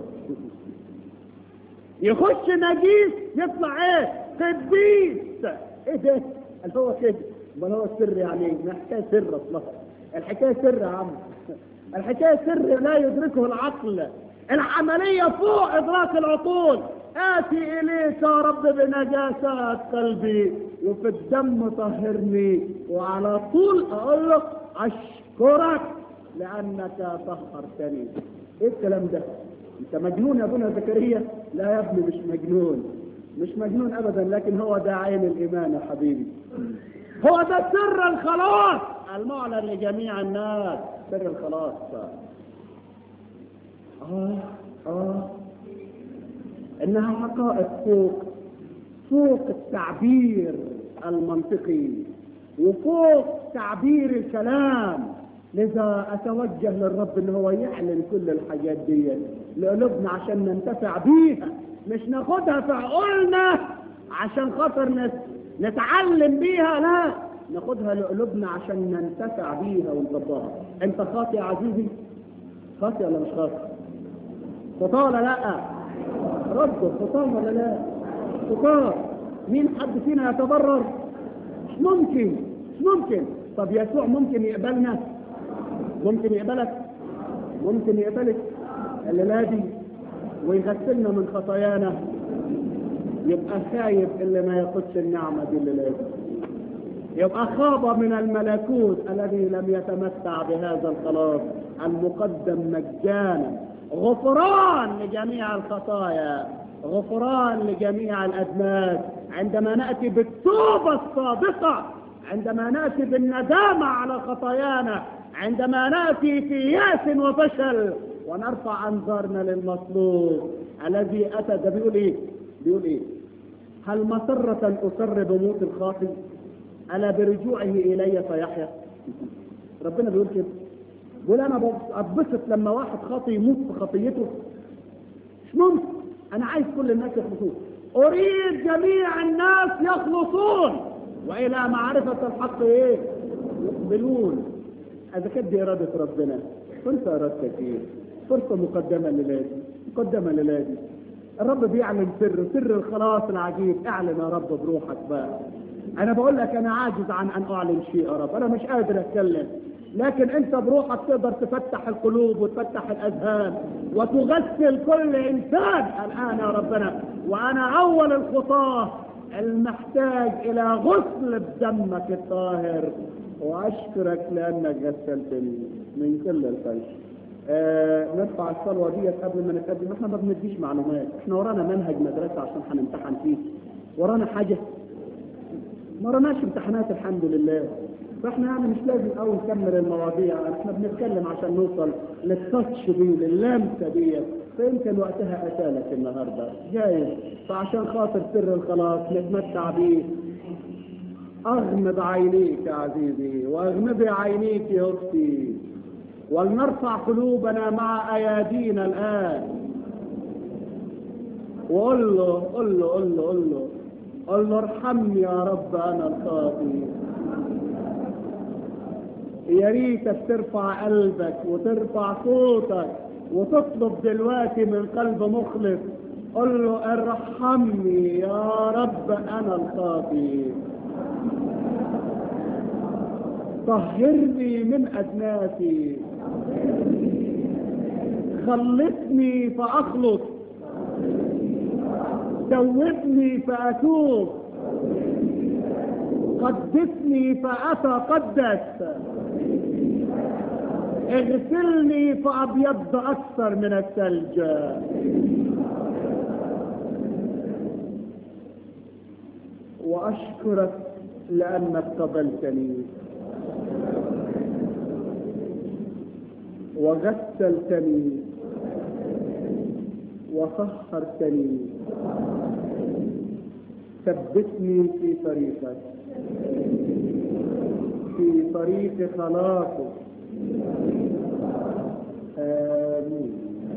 يخش نجيس يطلع ايه قديس ايه ده اللي هو كده امال هو السر يعني ما حكايه سر اصلا الحكايه سر يا عم الحكايه سر لا يدركه العقل العمليه فوق ادراك العقول آتي إليك يا رب بنجاسات قلبي وفي الدم طهرني وعلى طول أقول لك أشكرك لأنك طهرتني إيه الكلام ده؟ أنت مجنون يا ابونا زكريا؟ لا يا ابني مش مجنون مش مجنون أبدا لكن هو ده عين الإيمان يا حبيبي هو ده سر الخلاص المعلن لجميع الناس سر الخلاص آه آه انها حقائق فوق فوق التعبير المنطقي وفوق تعبير الكلام لذا اتوجه للرب ان هو يعلن كل الحاجات دي لقلوبنا عشان ننتفع بيها مش ناخدها في عقولنا عشان خاطر نت... نتعلم بيها لا ناخدها لقلوبنا عشان ننتفع بيها ونطبقها انت خاطئ يا عزيزي خاطئ ولا مش خاطئ خطأ ولا لا رد خطام ولا لا خطام مين حد فينا يتبرر مش ممكن مش ممكن طب يسوع ممكن يقبلنا ممكن يقبلك ممكن يقبلك الليلة دي ويغسلنا من خطايانا يبقى خايف اللي ما ياخدش النعمة دي الليلة دي يبقى خاب من الملكوت الذي لم يتمتع بهذا الخلاص المقدم مجانا غفران لجميع الخطايا غفران لجميع الأذناب عندما نأتي بالتوبة الصادقة عندما نأتي بالندامة على خطايانا عندما نأتي في ياس وفشل ونرفع أنظارنا للمطلوب الذي أتى ده بيقول إيه؟ بيقول إيه؟ هل مسرة أسر بموت الخاطئ ألا برجوعه إلي فيحيا ربنا بيقول كده بيقول انا اتبسط لما واحد خاطي يموت في خطيته مش ممكن انا عايز كل الناس يخلصون اريد جميع الناس يخلصون والى معرفه الحق ايه يقبلون اذا كانت دي اراده ربنا كنت ارادتك ايه فرصه مقدمه للادي مقدمه للادي الرب بيعلن سر سر الخلاص العجيب اعلن يا رب بروحك بقى انا بقول لك انا عاجز عن ان اعلن شيء يا رب انا مش قادر اتكلم لكن انت بروحك تقدر تفتح القلوب وتفتح الاذهان وتغسل كل انسان الان يا ربنا وانا اول الخطاه المحتاج الى غسل بدمك الطاهر واشكرك لانك غسلتني من كل الخير آه نرفع الصلوه ديت قبل ما نتقدم احنا ما بنديش معلومات احنا ورانا منهج مدرسه عشان هنمتحن فيه ورانا حاجه ما وراناش امتحانات الحمد لله فاحنا يعني مش لازم قوي نكمل المواضيع احنا بنتكلم عشان نوصل للتاتش دي للمسه دي فيمكن وقتها اتالك النهارده جايز فعشان خاطر سر الخلاص نتمتع بيه اغمض عينيك يا عزيزي واغمضي عينيك يا اختي ولنرفع قلوبنا مع ايادينا الان وقل له قل له قل له قل له قل له ارحمني يا رب انا الخاطئ يا ريتك ترفع قلبك وترفع صوتك وتطلب دلوقتي من قلب مخلص قل له ارحمني يا رب انا الخاطئ طهرني من أدناسي خلصني فأخلص توبني فأتوب قدسني فأتقدس اغسلني فأبيض أكثر من الثلج وأشكرك لأنك قبلتني وغسلتني وطهرتني ثبتني في طريقك في طريق خلاصك آمين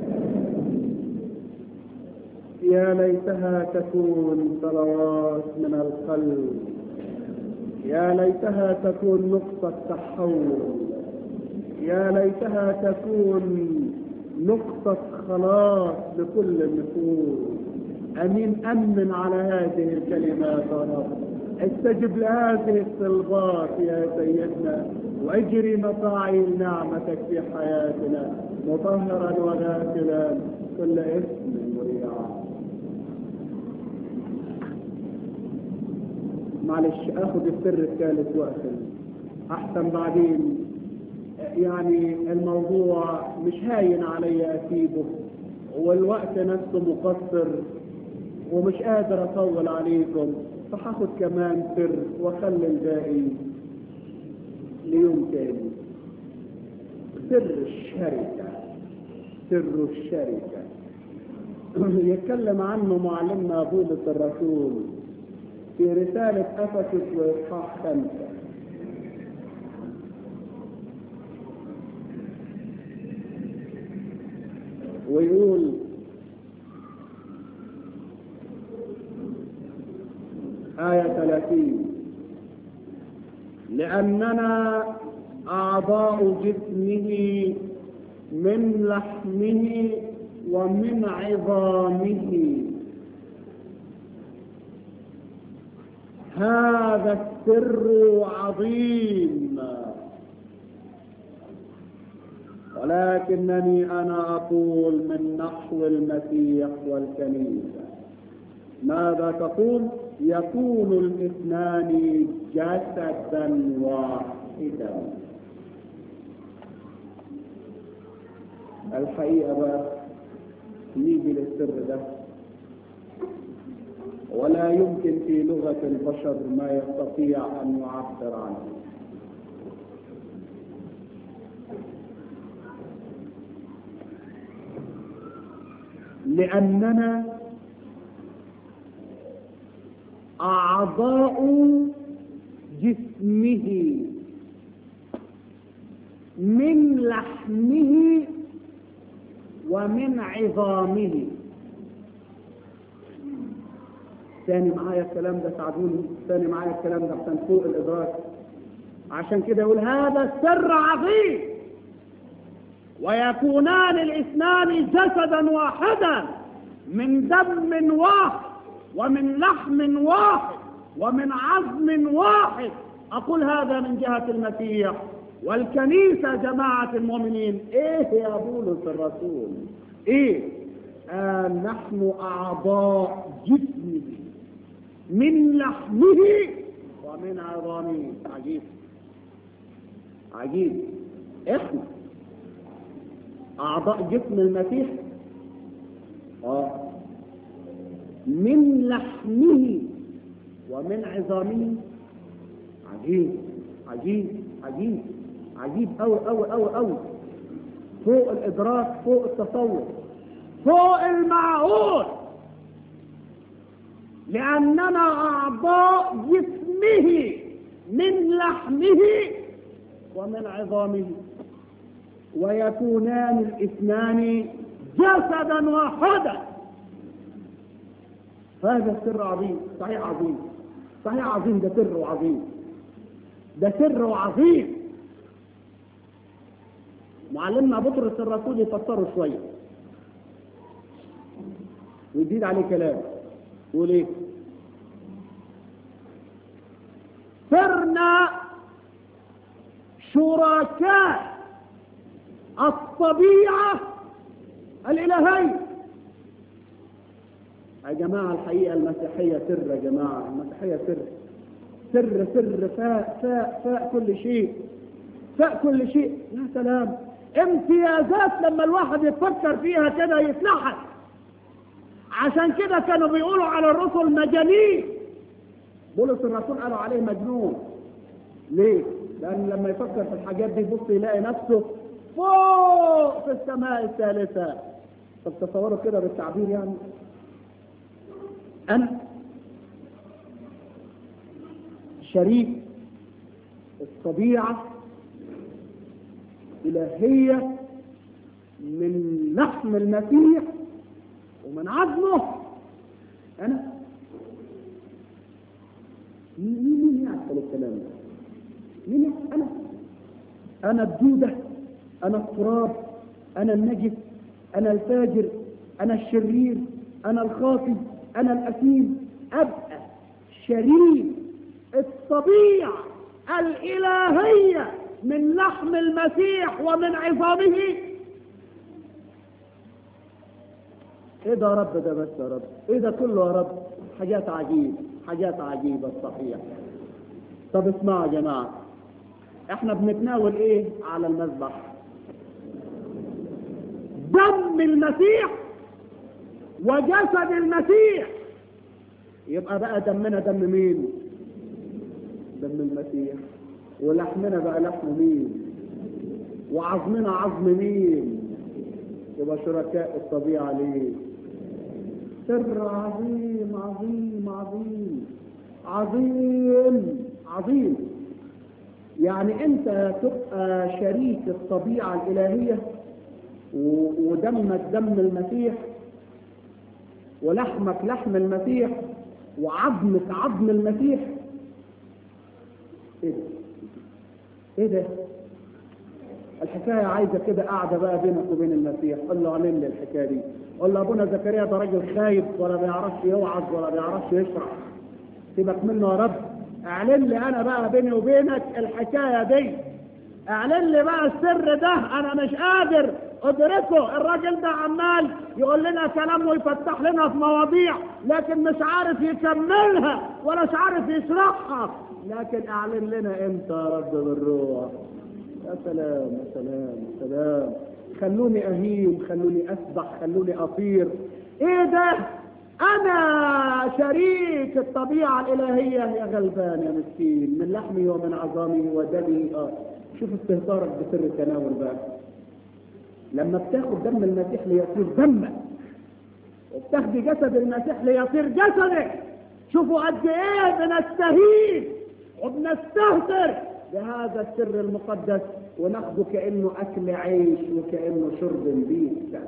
يا ليتها تكون صلوات من القلب يا ليتها تكون نقطة تحول يا ليتها تكون نقطة خلاص لكل النفوس أمين أمن على هذه الكلمات يا رب استجب لهذه الصلبات يا سيدنا واجري مفاعيل نعمتك في حياتنا مطهرا وغافلا كل اسم ورياء معلش اخذ السر الثالث واقفل احسن بعدين يعني الموضوع مش هاين علي اسيبه والوقت نفسه مقصر ومش قادر اطول عليكم فهاخد كمان سر واخلي الباقي ليوم تاني سر الشركة سر الشركة يتكلم عنه معلمنا بولس الرسول في رسالة أفسس وإصحاح خمسة ويقول آية 30 لأننا أعضاء جسمه من لحمه ومن عظامه هذا السر عظيم ولكنني أنا أقول من نحو المسيح والكنيسة ماذا تقول يكون الاثنان جسدا واحدا الحقيقة بقى نيجي للسر ده ولا يمكن في لغة البشر ما يستطيع أن يعبر عنه لأننا أعضاء جسمه من لحمه ومن عظامه ثاني معايا الكلام ده ساعدوني ثاني معايا الكلام ده عشان فوق الإدراك عشان كده يقول هذا السر عظيم ويكونان الاثنان جسدا واحدا من دم واحد ومن لحم واحد ومن عظم واحد أقول هذا من جهة المسيح والكنيسة جماعة المؤمنين إيه يا بولس الرسول إيه آه نحن أعضاء جسمه من لحمه ومن عظامه عجيب عجيب إحنا أعضاء جسم المسيح آه من لحمه ومن عظامه عجيب عجيب عجيب عجيب أوي أوي أوي أوي فوق الإدراك فوق التصور فوق المعقول لأننا أعضاء جسمه من لحمه ومن عظامه ويكونان الاثنان جسدا واحدا هذا سر عظيم صحيح عظيم صحيح عظيم ده سر عظيم ده سر عظيم معلمنا بطرس الرسول يفسره شويه ويزيد عليه كلام يقول ايه صرنا شركاء الطبيعة الإلهية يا جماعة الحقيقة المسيحية سر يا جماعة المسيحية سر سر سر فاء فاء فاء كل شيء فاء كل شيء يا سلام امتيازات لما الواحد يفكر فيها كده يتلحق عشان كده كانوا بيقولوا على الرسل مجانين بولس الرسول قالوا عليه مجنون ليه؟ لأن لما يفكر في الحاجات دي يبص يلاقي نفسه فوق في السماء الثالثة طب تصوروا كده بالتعبير يعني أنا شريك الطبيعة إلهية من لحم المسيح ومن عظمه أنا مين مين يعقل الكلام ده؟ مين يعقل؟ أنا أنا الدودة أنا التراب أنا النجس أنا الفاجر أنا الشرير أنا الخاطي أنا الأثيم أبقى شريك الطبيعة الإلهية من لحم المسيح ومن عظامه ايه ده يا رب ده بس يا رب ايه ده كله يا رب حاجات عجيب حاجات عجيبة صحيح طب اسمعوا يا جماعة احنا بنتناول ايه على المذبح دم المسيح وجسد المسيح يبقى بقى دمنا دم مين دم المسيح ولحمنا بقى لحم مين وعظمنا عظم مين يبقى شركاء الطبيعة ليه سر عظيم عظيم عظيم عظيم عظيم يعني انت تبقى شريك الطبيعة الالهية و- ودمك دم المسيح ولحمك لحم المسيح وعظمك عظم المسيح ايه ده ايه ده الحكاية عايزة كده قاعدة بقى بينك وبين المسيح قل له اعمل لي الحكاية دي قل له ابونا زكريا ده راجل خايب ولا بيعرفش يوعظ ولا بيعرفش يشرح سيبك منه يا رب اعلن لي انا بقى بيني وبينك الحكاية دي اعلن لي بقى السر ده انا مش قادر ادركه الراجل ده عمال يقول لنا كلام ويفتح لنا في مواضيع لكن مش عارف يكملها ولا مش عارف يشرحها لكن اعلن لنا انت يا رب بالروح يا سلام يا سلام يا سلام خلوني اهيم خلوني اسبح خلوني اطير ايه ده انا شريك الطبيعة الالهية يا غلبان يا مسكين من لحمي ومن عظامي ودمي اه شوف استهتارك بسر التناول بقى لما بتاخد دم المسيح ليصير دمك وبتاخدي جسد المسيح ليصير جسدك شوفوا قد ايه بنستهين وبنستهتر بهذا السر المقدس وناخده كانه اكل عيش وكانه شرب بيت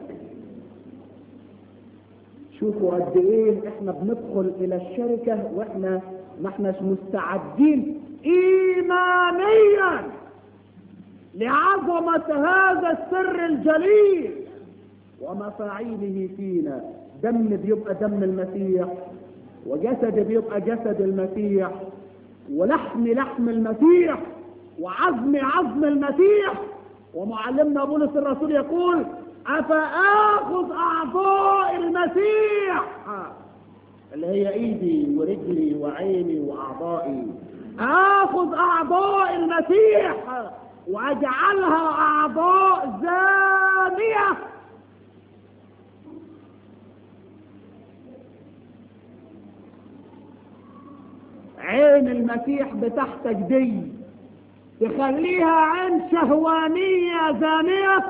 شوفوا قد ايه احنا بندخل الى الشركه واحنا ما احناش مستعدين ايمانيا لعظمه هذا السر الجليل ومفاعيله فينا دم بيبقى دم المسيح وجسد بيبقى جسد المسيح ولحم لحم المسيح وعظم عظم المسيح ومعلمنا بولس الرسول يقول أفآخذ أعضاء المسيح اللي هي إيدي ورجلي وعيني وأعضائي آخذ أعضاء المسيح وأجعلها أعضاء زانية عين المسيح بتحتك دي تخليها عين شهوانية زانية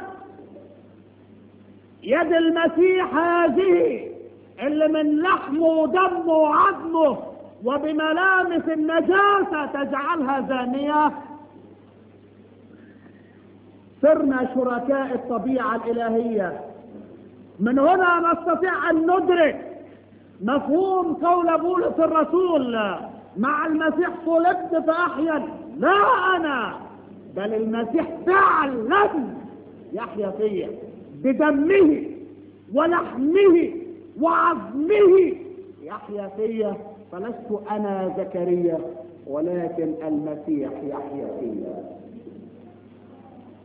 يد المسيح هذه اللي من لحمه ودمه وعظمه وبملامس النجاسة تجعلها زانية صرنا شركاء الطبيعة الإلهية من هنا نستطيع أن ندرك مفهوم قول بولس الرسول مع المسيح صلبت فأحيا لا أنا بل المسيح فعلا يحيا فيا بدمه ولحمه وعظمه يحيا فيا فلست أنا زكريا ولكن المسيح يحيا فيا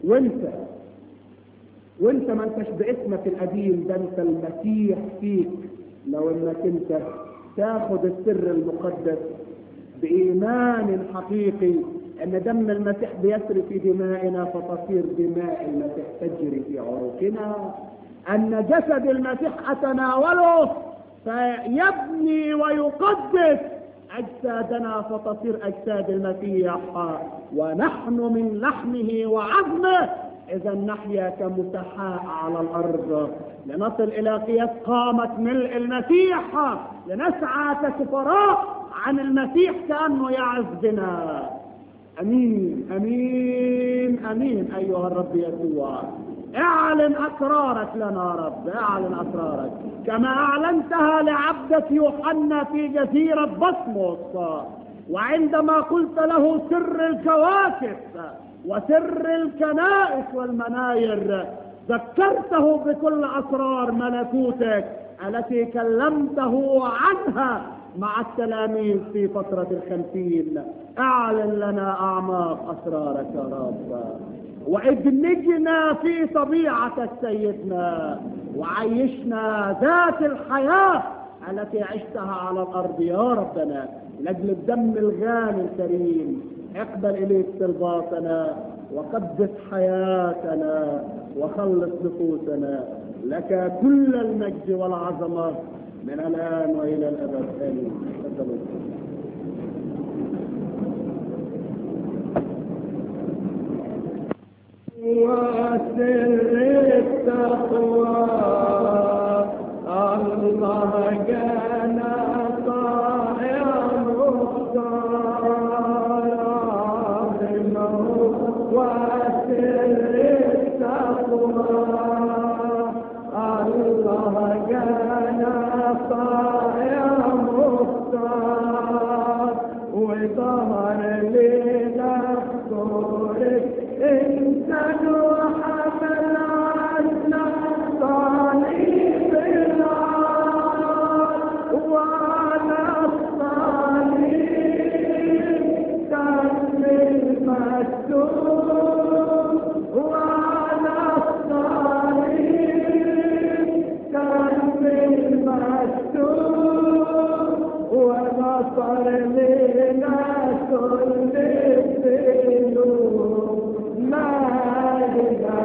وانت وانت ما انتش باسمك القديم ده انت المسيح فيك لو انك انت تاخد السر المقدس بايمان حقيقي ان دم المسيح بيسري في دمائنا فتصير دماء المسيح تجري في عروقنا ان جسد المسيح اتناوله فيبني ويقدس اجسادنا فتصير اجساد المسيح ونحن من لحمه وعظمه اذا نحيا كمسحاء على الارض لنصل الى قياس قامه ملء المسيح لنسعى كسفراء عن المسيح كانه يعز بنا امين امين امين ايها الرب يسوع اعلن اسرارك لنا يا رب اعلن اسرارك كما اعلنتها لعبدك يوحنا في جزيره بطمس وعندما قلت له سر الكواكب وسر الكنائس والمناير ذكرته بكل اسرار ملكوتك التي كلمته عنها مع التلاميذ في فترة الخمسين اعلن لنا اعماق اسرارك يا رب وادمجنا في طبيعتك سيدنا وعيشنا ذات الحياة التي عشتها على الارض يا ربنا لاجل الدم الغالي الكريم اقبل اليك طلباتنا وقدس حياتنا وخلص نفوسنا لك كل المجد والعظمه من الآن وإلى الأبد آمين تفضلوا وسر التقوى الله كان طائع مختار وسر التقوى الله كان طائع مختار وظهر لنا صورة إنسان وحمل عنا صليب العار وعلى الصليب كان المكتوب وعلى الصليب كان المكتوب ونصر لنا كل الذنوب مجدا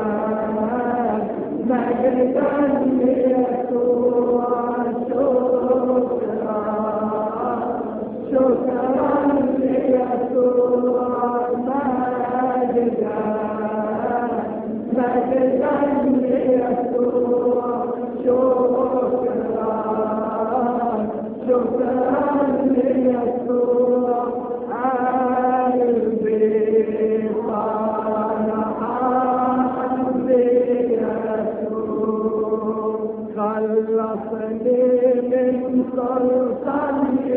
مجدا ليسوع شكرا شكرا ليسوع مجدا مجدا ليسوع شكرا شكرا ليسوع قلبي فرحان بيسوع خلصني من سلطان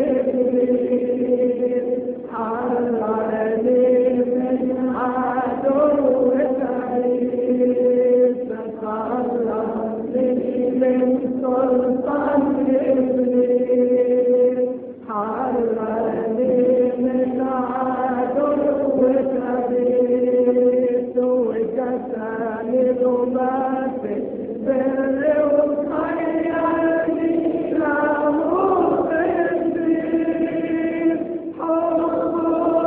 إبليس حررني من عدو إبليس خلصني من سلطان إبليس حررني من عدو إبليس وكساني ذبات بر وخيرني له قدير حب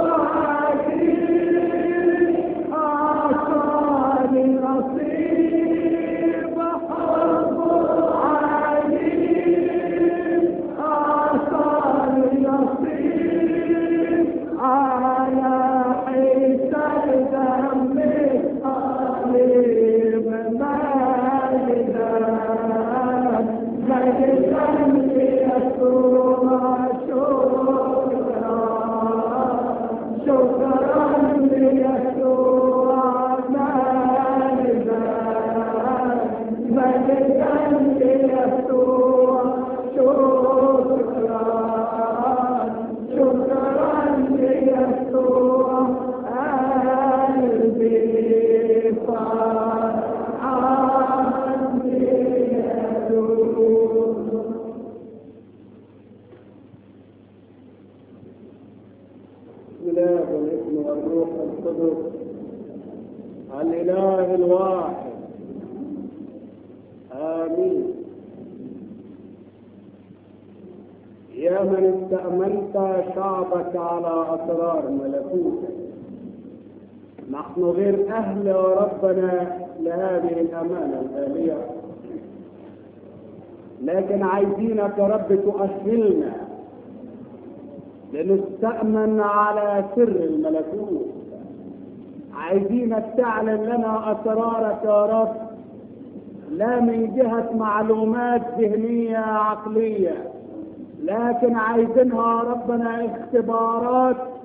عجيب أعطاني نصيب حب عجيب أعطاني نصيب على حساب ذنبي قريب مجدا مجدا ليسوع شكرا شكرا ليسوع مجدا مجدا ليسوع شكرا شكرا ليسوع قلبي فرحان بيسوع بسم الله والابن والروح القدس الإله الواحد آمين يا من استأمنت شعبك على أسرار ملكوتك نحن غير أهل يا ربنا لهذه الأمانة الغالية لكن عايزينك يا رب تؤهلنا لنستأمن على سر الملكوت عايزينك تعلن لنا أسرارك يا رب لا من جهة معلومات ذهنية عقلية لكن عايزينها ربنا اختبارات